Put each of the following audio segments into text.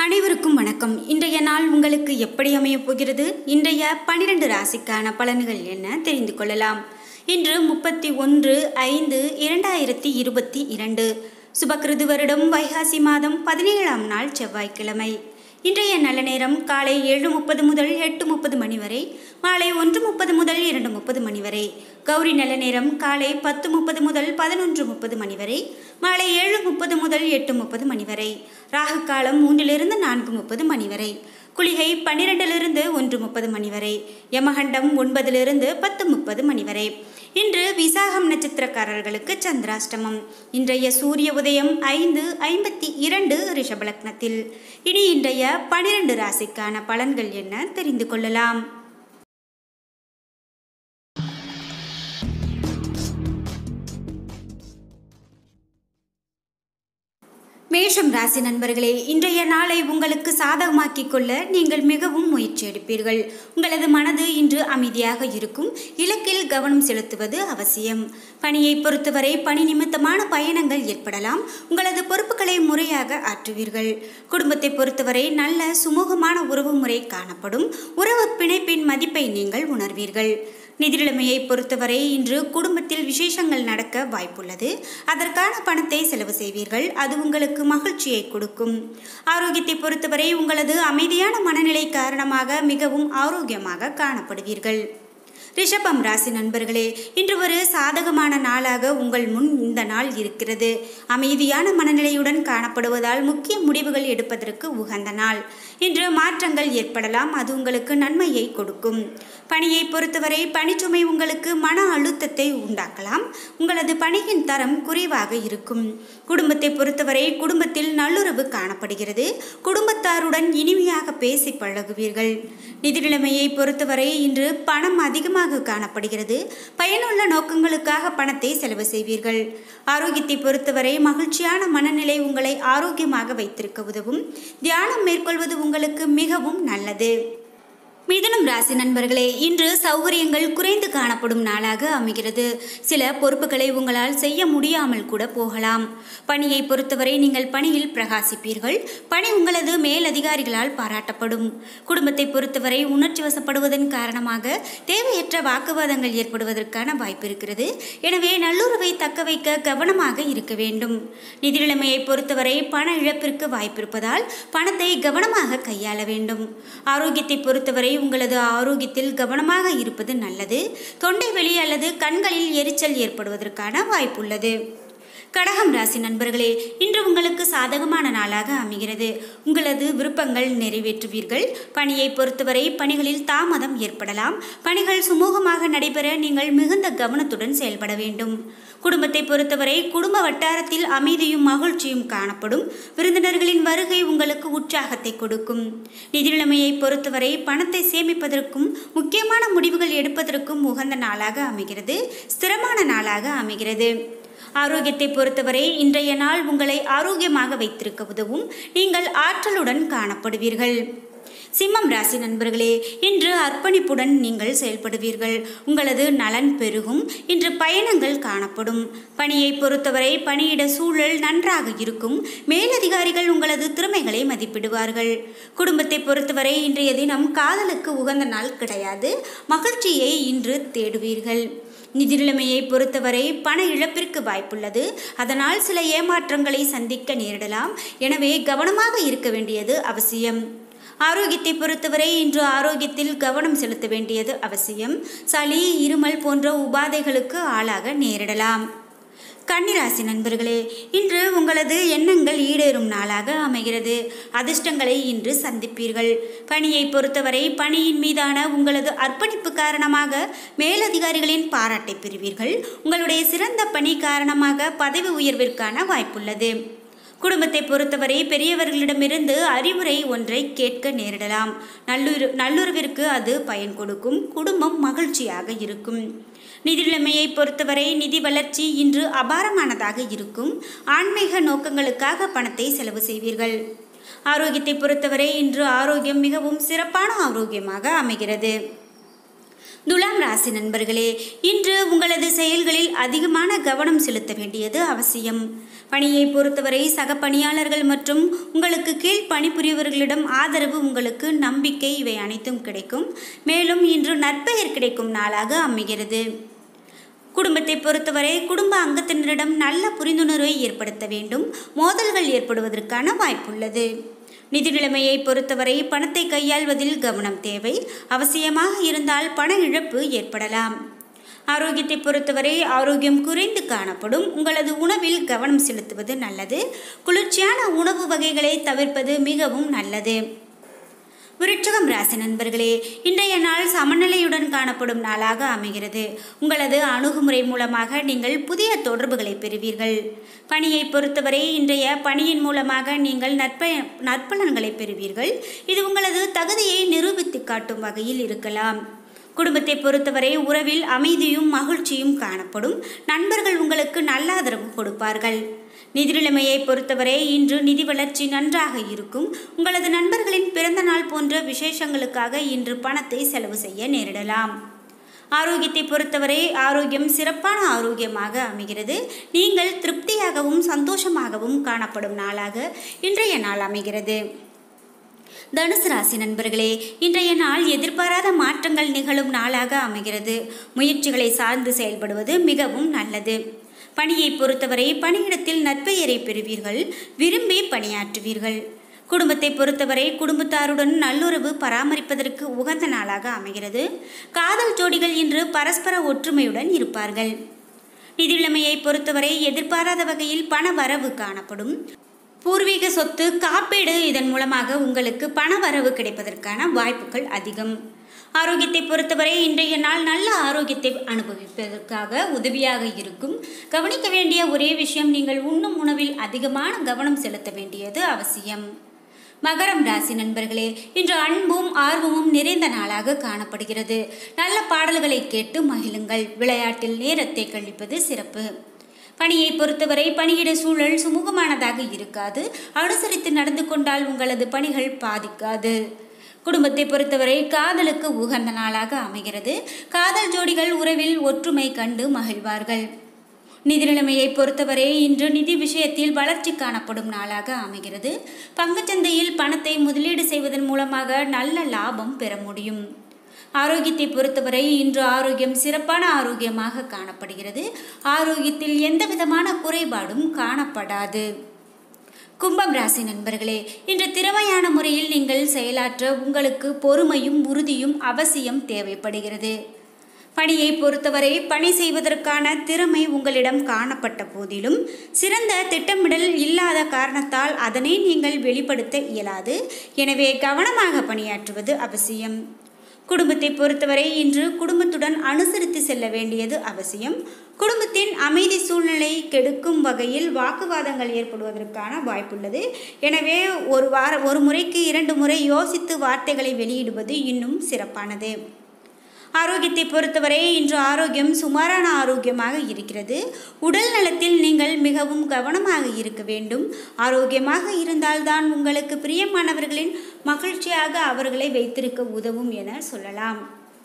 அனைவருக்கும் வணக்கம் இன்றைய நாள் உங்களுக்கு எப்படி அமையப் போகிறது இன்றைய பனிரெண்டு ராசிக்கான பலன்கள் என்ன தெரிந்து கொள்ளலாம் இன்று முப்பத்தி ஒன்று ஐந்து இரண்டாயிரத்தி இருபத்தி இரண்டு சுபகிருது வருடம் வைகாசி மாதம் பதினேழாம் நாள் செவ்வாய்க்கிழமை இன்றைய நல்ல நேரம் காலை ஏழு முப்பது முதல் எட்டு முப்பது மணி வரை மாலை ஒன்று முப்பது முதல் இரண்டு முப்பது மணி வரை கௌரி நல்ல நேரம் காலை பத்து முப்பது முதல் பதினொன்று முப்பது மணி வரை மாலை ஏழு முப்பது முதல் எட்டு முப்பது மணி வரை ராகு காலம் மூன்றிலிருந்து நான்கு முப்பது மணி வரை குளிகை பன்னிரெண்டிலிருந்து ஒன்று முப்பது மணி வரை யமகண்டம் ஒன்பதிலிருந்து பத்து முப்பது மணி வரை இன்று விசாகம் நட்சத்திரக்காரர்களுக்கு சந்திராஷ்டமம் இன்றைய சூரிய உதயம் ஐந்து ஐம்பத்தி இரண்டு ரிஷபலக்னத்தில் இனி இன்றைய பனிரெண்டு ராசிக்கான பலன்கள் என்ன தெரிந்து கொள்ளலாம் மேஷம் ராசி நண்பர்களே இன்றைய நாளை உங்களுக்கு சாதகமாக்கிக் கொள்ள நீங்கள் மிகவும் முயற்சி எடுப்பீர்கள் உங்களது மனது இன்று அமைதியாக இருக்கும் இலக்கில் கவனம் செலுத்துவது அவசியம் பணியை பொறுத்தவரை பணி நிமித்தமான பயணங்கள் ஏற்படலாம் உங்களது பொறுப்புகளை முறையாக ஆற்றுவீர்கள் குடும்பத்தை பொறுத்தவரை நல்ல சுமூகமான உறவு முறை காணப்படும் உறவு பிணைப்பின் மதிப்பை நீங்கள் உணர்வீர்கள் நிதி நிலைமையை பொறுத்தவரை இன்று குடும்பத்தில் விசேஷங்கள் நடக்க வாய்ப்புள்ளது அதற்கான பணத்தை செலவு செய்வீர்கள் அது உங்களுக்கு மகிழ்ச்சியை கொடுக்கும் ஆரோக்கியத்தை பொறுத்தவரை உங்களது அமைதியான மனநிலை காரணமாக மிகவும் ஆரோக்கியமாக காணப்படுவீர்கள் ரிஷபம் ராசி நண்பர்களே இன்று ஒரு சாதகமான நாளாக உங்கள் முன் இந்த நாள் இருக்கிறது அமைதியான மனநிலையுடன் காணப்படுவதால் முக்கிய முடிவுகள் எடுப்பதற்கு உகந்த நாள் இன்று மாற்றங்கள் ஏற்படலாம் அது உங்களுக்கு நன்மையை கொடுக்கும் பணியை பொறுத்தவரை பணிச்சுமை உங்களுக்கு மன அழுத்தத்தை உண்டாக்கலாம் உங்களது பணியின் தரம் குறைவாக இருக்கும் குடும்பத்தை பொறுத்தவரை குடும்பத்தில் நல்லுறவு காணப்படுகிறது குடும்பத்தாருடன் இனிமையாக பேசி பழகுவீர்கள் நிதி நிலைமையை பொறுத்தவரை இன்று பணம் அதிகமாக காணப்படுகிறது பயனுள்ள நோக்கங்களுக்காக பணத்தை செலவு செய்வீர்கள் ஆரோக்கியத்தை பொறுத்தவரை மகிழ்ச்சியான மனநிலை உங்களை ஆரோக்கியமாக வைத்திருக்க உதவும் தியானம் மேற்கொள்வது உங்களுக்கு மிகவும் நல்லது மிதுனம் ராசி நண்பர்களே இன்று சௌகரியங்கள் குறைந்து காணப்படும் நாளாக அமைகிறது சில பொறுப்புகளை உங்களால் செய்ய முடியாமல் கூட போகலாம் பணியை பொறுத்தவரை நீங்கள் பணியில் பிரகாசிப்பீர்கள் பணி உங்களது மேலதிகாரிகளால் பாராட்டப்படும் குடும்பத்தை பொறுத்தவரை உணர்ச்சி வசப்படுவதன் காரணமாக தேவையற்ற வாக்குவாதங்கள் ஏற்படுவதற்கான வாய்ப்பு இருக்கிறது எனவே நல்லுறவை தக்க வைக்க கவனமாக இருக்க வேண்டும் நிதி நிலைமையை பொறுத்தவரை பண இழப்பிற்கு வாய்ப்பிருப்பதால் பணத்தை கவனமாக கையாள வேண்டும் ஆரோக்கியத்தை பொறுத்தவரை உங்களது ஆரோக்கியத்தில் கவனமாக இருப்பது நல்லது தொண்டை வெளி அல்லது கண்களில் எரிச்சல் ஏற்படுவதற்கான வாய்ப்புள்ளது கடகம் ராசி நண்பர்களே இன்று உங்களுக்கு சாதகமான நாளாக அமைகிறது உங்களது விருப்பங்கள் நிறைவேற்றுவீர்கள் பணியை பொறுத்தவரை பணிகளில் தாமதம் ஏற்படலாம் பணிகள் சுமூகமாக நடைபெற நீங்கள் மிகுந்த கவனத்துடன் செயல்பட வேண்டும் குடும்பத்தை பொறுத்தவரை குடும்ப வட்டாரத்தில் அமைதியும் மகிழ்ச்சியும் காணப்படும் விருந்தினர்களின் வருகை உங்களுக்கு உற்சாகத்தை கொடுக்கும் நிதி நிலைமையை பொறுத்தவரை பணத்தை சேமிப்பதற்கும் முக்கியமான முடிவுகள் எடுப்பதற்கும் உகந்த நாளாக அமைகிறது ஸ்திரமான நாளாக அமைகிறது ஆரோக்கியத்தை பொறுத்தவரை இன்றைய நாள் உங்களை ஆரோக்கியமாக வைத்திருக்க உதவும் நீங்கள் ஆற்றலுடன் காணப்படுவீர்கள் சிம்மம் ராசி நண்பர்களே இன்று அர்ப்பணிப்புடன் நீங்கள் செயல்படுவீர்கள் உங்களது நலன் பெருகும் இன்று பயணங்கள் காணப்படும் பணியை பொறுத்தவரை பணியிட சூழல் நன்றாக இருக்கும் மேலதிகாரிகள் உங்களது திறமைகளை மதிப்பிடுவார்கள் குடும்பத்தை பொறுத்தவரை இன்றைய தினம் காதலுக்கு உகந்த நாள் கிடையாது மகிழ்ச்சியை இன்று தேடுவீர்கள் நிதி நிலைமையை பொறுத்தவரை பண இழப்பிற்கு வாய்ப்புள்ளது அதனால் சில ஏமாற்றங்களை சந்திக்க நேரிடலாம் எனவே கவனமாக இருக்க வேண்டியது அவசியம் ஆரோக்கியத்தை பொறுத்தவரை இன்று ஆரோக்கியத்தில் கவனம் செலுத்த வேண்டியது அவசியம் சளி இருமல் போன்ற உபாதைகளுக்கு ஆளாக நேரிடலாம் கன்னிராசி நண்பர்களே இன்று உங்களது எண்ணங்கள் ஈடேறும் நாளாக அமைகிறது அதிர்ஷ்டங்களை இன்று சந்திப்பீர்கள் பணியை பொறுத்தவரை பணியின் மீதான உங்களது அர்ப்பணிப்பு காரணமாக மேலதிகாரிகளின் பாராட்டை பெறுவீர்கள் உங்களுடைய சிறந்த பணி காரணமாக பதவி உயர்விற்கான வாய்ப்புள்ளது குடும்பத்தை பொறுத்தவரை பெரியவர்களிடமிருந்து அறிவுரை ஒன்றை கேட்க நேரிடலாம் நல்லுற நல்லுறவிற்கு அது பயன் கொடுக்கும் குடும்பம் மகிழ்ச்சியாக இருக்கும் நிதி நிலைமையை பொறுத்தவரை நிதி வளர்ச்சி இன்று அபாரமானதாக இருக்கும் ஆன்மீக நோக்கங்களுக்காக பணத்தை செலவு செய்வீர்கள் ஆரோக்கியத்தை பொறுத்தவரை இன்று ஆரோக்கியம் மிகவும் சிறப்பான ஆரோக்கியமாக அமைகிறது துலாம் ராசி நண்பர்களே இன்று உங்களது செயல்களில் அதிகமான கவனம் செலுத்த வேண்டியது அவசியம் பணியை பொறுத்தவரை சக பணியாளர்கள் மற்றும் உங்களுக்கு கீழ் பணிபுரியவர்களிடம் ஆதரவு உங்களுக்கு நம்பிக்கை இவை அனைத்தும் கிடைக்கும் மேலும் இன்று நற்பெயர் கிடைக்கும் நாளாக அமைகிறது குடும்பத்தை பொறுத்தவரை குடும்ப அங்கத்தினரிடம் நல்ல புரிந்துணர்வை ஏற்படுத்த வேண்டும் மோதல்கள் ஏற்படுவதற்கான வாய்ப்புள்ளது நிதி நிலைமையை பொறுத்தவரை பணத்தை கையாள்வதில் கவனம் தேவை அவசியமாக இருந்தால் பண இழப்பு ஏற்படலாம் ஆரோக்கியத்தை பொறுத்தவரை ஆரோக்கியம் குறைந்து காணப்படும் உங்களது உணவில் கவனம் செலுத்துவது நல்லது குளிர்ச்சியான உணவு வகைகளை தவிர்ப்பது மிகவும் நல்லது விருட்சகம் ராசி நண்பர்களே இன்றைய நாள் சமநிலையுடன் காணப்படும் நாளாக அமைகிறது உங்களது அணுகுமுறை மூலமாக நீங்கள் புதிய தொடர்புகளை பெறுவீர்கள் பணியை பொறுத்தவரை இன்றைய பணியின் மூலமாக நீங்கள் நற்ப நற்பலன்களை பெறுவீர்கள் இது உங்களது தகுதியை நிரூபித்து காட்டும் வகையில் இருக்கலாம் குடும்பத்தை பொறுத்தவரை உறவில் அமைதியும் மகிழ்ச்சியும் காணப்படும் நண்பர்கள் உங்களுக்கு நல்ல ஆதரவு கொடுப்பார்கள் நிதி நிலைமையை பொறுத்தவரை இன்று நிதி வளர்ச்சி நன்றாக இருக்கும் உங்களது நண்பர்களின் பிறந்த நாள் போன்ற விசேஷங்களுக்காக இன்று பணத்தை செலவு செய்ய நேரிடலாம் ஆரோக்கியத்தை பொறுத்தவரை ஆரோக்கியம் சிறப்பான ஆரோக்கியமாக அமைகிறது நீங்கள் திருப்தியாகவும் சந்தோஷமாகவும் காணப்படும் நாளாக இன்றைய நாள் அமைகிறது தனுசு ராசி நண்பர்களே இன்றைய நாள் எதிர்பாராத மாற்றங்கள் நிகழும் நாளாக அமைகிறது முயற்சிகளை சார்ந்து செயல்படுவது மிகவும் நல்லது பணியை பொறுத்தவரை பணியிடத்தில் நற்பெயரை பெறுவீர்கள் விரும்பி பணியாற்றுவீர்கள் குடும்பத்தை பொறுத்தவரை குடும்பத்தாருடன் நல்லுறவு பராமரிப்பதற்கு உகந்த நாளாக அமைகிறது காதல் ஜோடிகள் இன்று பரஸ்பர ஒற்றுமையுடன் இருப்பார்கள் நிதிநிலைமையை பொறுத்தவரை எதிர்பாராத வகையில் பண வரவு காணப்படும் பூர்வீக சொத்து காப்பீடு இதன் மூலமாக உங்களுக்கு பண வரவு கிடைப்பதற்கான வாய்ப்புகள் அதிகம் ஆரோக்கியத்தை பொறுத்தவரை இன்றைய நாள் நல்ல ஆரோக்கியத்தை அனுபவிப்பதற்காக உதவியாக இருக்கும் கவனிக்க வேண்டிய ஒரே விஷயம் நீங்கள் உண்ணும் உணவில் அதிகமான கவனம் செலுத்த வேண்டியது அவசியம் மகரம் ராசி நண்பர்களே இன்று அன்பும் ஆர்வமும் நிறைந்த நாளாக காணப்படுகிறது நல்ல பாடல்களை கேட்டு மகிழுங்கள் விளையாட்டில் நேரத்தை கழிப்பது சிறப்பு பணியை பொறுத்தவரை பணியிட சூழல் சுமூகமானதாக இருக்காது அனுசரித்து நடந்து கொண்டால் உங்களது பணிகள் பாதிக்காது குடும்பத்தை பொறுத்தவரை காதலுக்கு உகந்த நாளாக அமைகிறது காதல் ஜோடிகள் உறவில் ஒற்றுமை கண்டு மகிழ்வார்கள் நிதி நிலைமையை பொறுத்தவரை இன்று நிதி விஷயத்தில் வளர்ச்சி காணப்படும் நாளாக அமைகிறது பங்குச்சந்தையில் பணத்தை முதலீடு செய்வதன் மூலமாக நல்ல லாபம் பெற முடியும் ஆரோக்கியத்தை பொறுத்தவரை இன்று ஆரோக்கியம் சிறப்பான ஆரோக்கியமாக காணப்படுகிறது ஆரோக்கியத்தில் எந்த விதமான குறைபாடும் காணப்படாது கும்பம் ராசி நண்பர்களே இன்று திறமையான முறையில் நீங்கள் செயலாற்ற உங்களுக்கு பொறுமையும் உறுதியும் அவசியம் தேவைப்படுகிறது பணியை பொறுத்தவரை பணி செய்வதற்கான திறமை உங்களிடம் காணப்பட்ட போதிலும் சிறந்த திட்டமிடல் இல்லாத காரணத்தால் அதனை நீங்கள் வெளிப்படுத்த இயலாது எனவே கவனமாக பணியாற்றுவது அவசியம் குடும்பத்தை பொறுத்தவரை இன்று குடும்பத்துடன் அனுசரித்து செல்ல வேண்டியது அவசியம் குடும்பத்தின் அமைதி சூழ்நிலை கெடுக்கும் வகையில் வாக்குவாதங்கள் ஏற்படுவதற்கான வாய்ப்புள்ளது எனவே ஒரு வார ஒரு முறைக்கு இரண்டு முறை யோசித்து வார்த்தைகளை வெளியிடுவது இன்னும் சிறப்பானது ஆரோக்கியத்தை பொறுத்தவரை இன்று ஆரோக்கியம் சுமாரான ஆரோக்கியமாக இருக்கிறது உடல் நலத்தில் நீங்கள் மிகவும் கவனமாக இருக்க வேண்டும் ஆரோக்கியமாக இருந்தால்தான் உங்களுக்கு பிரியமானவர்களின் மகிழ்ச்சியாக அவர்களை வைத்திருக்க உதவும் என சொல்லலாம்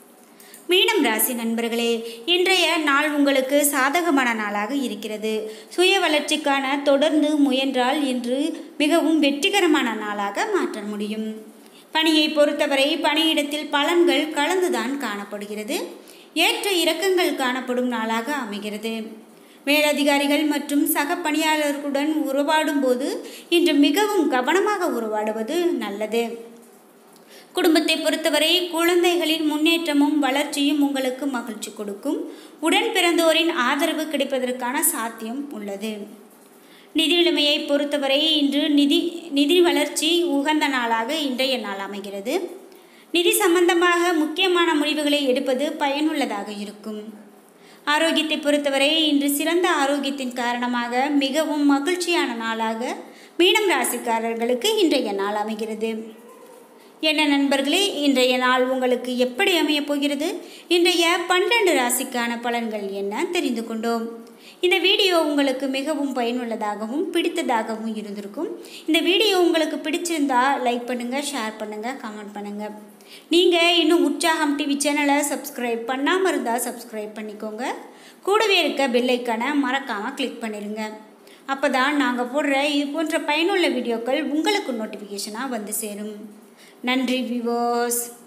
மீனம் ராசி நண்பர்களே இன்றைய நாள் உங்களுக்கு சாதகமான நாளாக இருக்கிறது சுய வளர்ச்சிக்கான தொடர்ந்து முயன்றால் இன்று மிகவும் வெற்றிகரமான நாளாக மாற்ற முடியும் பணியை பொறுத்தவரை பணியிடத்தில் பலன்கள் கலந்துதான் காணப்படுகிறது ஏற்ற இறக்கங்கள் காணப்படும் நாளாக அமைகிறது மேலதிகாரிகள் மற்றும் சக பணியாளர்களுடன் உறவாடும் போது இன்று மிகவும் கவனமாக உறவாடுவது நல்லது குடும்பத்தை பொறுத்தவரை குழந்தைகளின் முன்னேற்றமும் வளர்ச்சியும் உங்களுக்கு மகிழ்ச்சி கொடுக்கும் உடன் பிறந்தோரின் ஆதரவு கிடைப்பதற்கான சாத்தியம் உள்ளது நிதி நிலைமையை பொறுத்தவரை இன்று நிதி நிதி வளர்ச்சி உகந்த நாளாக இன்றைய நாள் அமைகிறது நிதி சம்பந்தமாக முக்கியமான முடிவுகளை எடுப்பது பயனுள்ளதாக இருக்கும் ஆரோக்கியத்தை பொறுத்தவரை இன்று சிறந்த ஆரோக்கியத்தின் காரணமாக மிகவும் மகிழ்ச்சியான நாளாக மீனம் ராசிக்காரர்களுக்கு இன்றைய நாள் அமைகிறது என்ன நண்பர்களே இன்றைய நாள் உங்களுக்கு எப்படி அமையப் போகிறது இன்றைய பன்னெண்டு ராசிக்கான பலன்கள் என்ன தெரிந்து கொண்டோம் இந்த வீடியோ உங்களுக்கு மிகவும் பயனுள்ளதாகவும் பிடித்ததாகவும் இருந்திருக்கும் இந்த வீடியோ உங்களுக்கு பிடிச்சிருந்தா லைக் பண்ணுங்கள் ஷேர் பண்ணுங்கள் கமெண்ட் பண்ணுங்கள் நீங்கள் இன்னும் உற்சாகம் டிவி சேனலை சப்ஸ்கிரைப் பண்ணாமல் இருந்தால் சப்ஸ்கிரைப் பண்ணிக்கோங்க கூடவே இருக்க பெல்லைக்கானை மறக்காமல் கிளிக் பண்ணிடுங்க அப்போ தான் நாங்கள் போடுற இது போன்ற பயனுள்ள வீடியோக்கள் உங்களுக்கு நோட்டிஃபிகேஷனாக வந்து சேரும் நன்றி விவோஸ்